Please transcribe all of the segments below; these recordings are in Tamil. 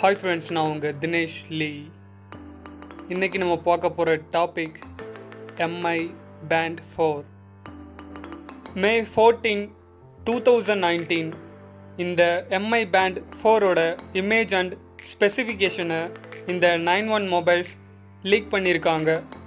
ஹாய் ஃப்ரெண்ட்ஸ் நான் உங்கள் தினேஷ் லீ இன்றைக்கி நம்ம பார்க்க போகிற topic MI band four May fourteen two thousand nineteen இந்த எம்ஐ பேண்ட் ஃபோரோட இமேஜ் அண்ட் ஸ்பெசிஃபிகேஷனை இந்த நைன் ஒன் மொபைல்ஸ் லீக் பண்ணியிருக்காங்க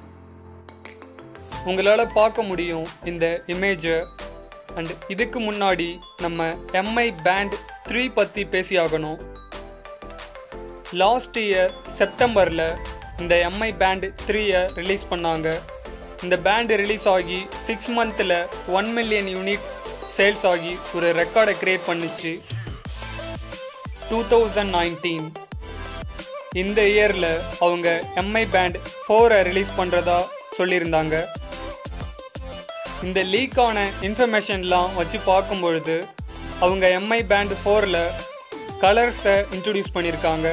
உங்களால் பார்க்க முடியும் இந்த இமேஜை அண்ட் இதுக்கு முன்னாடி நம்ம எம்ஐ பேண்ட் த்ரீ பற்றி பேசியாகணும் லாஸ்ட் இயர் செப்டம்பரில் இந்த எம்ஐ பேண்ட் த்ரீயை ரிலீஸ் பண்ணாங்க இந்த பேண்ட் ரிலீஸ் ஆகி சிக்ஸ் மந்தில் ஒன் மில்லியன் யூனிட் சேல்ஸ் ஆகி ஒரு ரெக்கார்டை க்ரியேட் பண்ணுச்சு டூ தௌசண்ட் நைன்டீன் இந்த இயரில் அவங்க எம்ஐ பேண்ட் ஃபோரை ரிலீஸ் பண்ணுறதா சொல்லியிருந்தாங்க இந்த லீக்கான இன்ஃபர்மேஷன்லாம் வச்சு பார்க்கும்பொழுது அவங்க எம்ஐ பேண்ட் ஃபோரில் கலர்ஸை இன்ட்ரடியூஸ் பண்ணியிருக்காங்க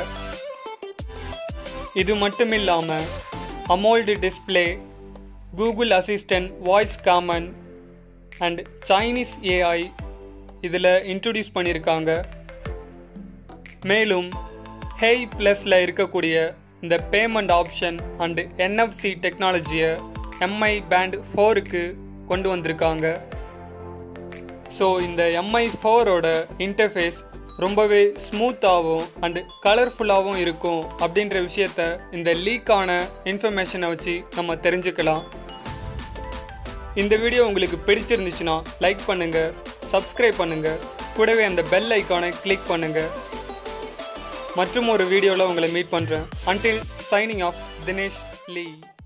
இது மட்டும் இல்லாமல் AMOLED display Google assistant voice command and Chinese AI இதில் இன்ட்ரடியூஸ் பண்ணியிருக்காங்க மேலும் ஹேய் ப்ளஸில் இருக்கக்கூடிய இந்த பேமெண்ட் ஆப்ஷன் அண்டு என்எஃப்சி டெக்னாலஜியை எம்ஐ பேண்ட் ஃபோருக்கு கொண்டு வந்திருக்காங்க ஸோ இந்த எம்ஐ ஃபோரோட இன்டர்ஃபேஸ் ரொம்பவே ஸ்மூத்தாகவும் அண்டு கலர்ஃபுல்லாகவும் இருக்கும் அப்படின்ற விஷயத்த இந்த லீக்கான இன்ஃபர்மேஷனை வச்சு நம்ம தெரிஞ்சுக்கலாம் இந்த வீடியோ உங்களுக்கு பிடிச்சிருந்துச்சுன்னா லைக் பண்ணுங்கள் சப்ஸ்கிரைப் பண்ணுங்கள் கூடவே அந்த பெல் ஐக்கானை கிளிக் பண்ணுங்கள் மற்றும் ஒரு வீடியோவில் உங்களை மீட் பண்ணுறேன் அன்டில் சைனிங் ஆஃப் தினேஷ் லீ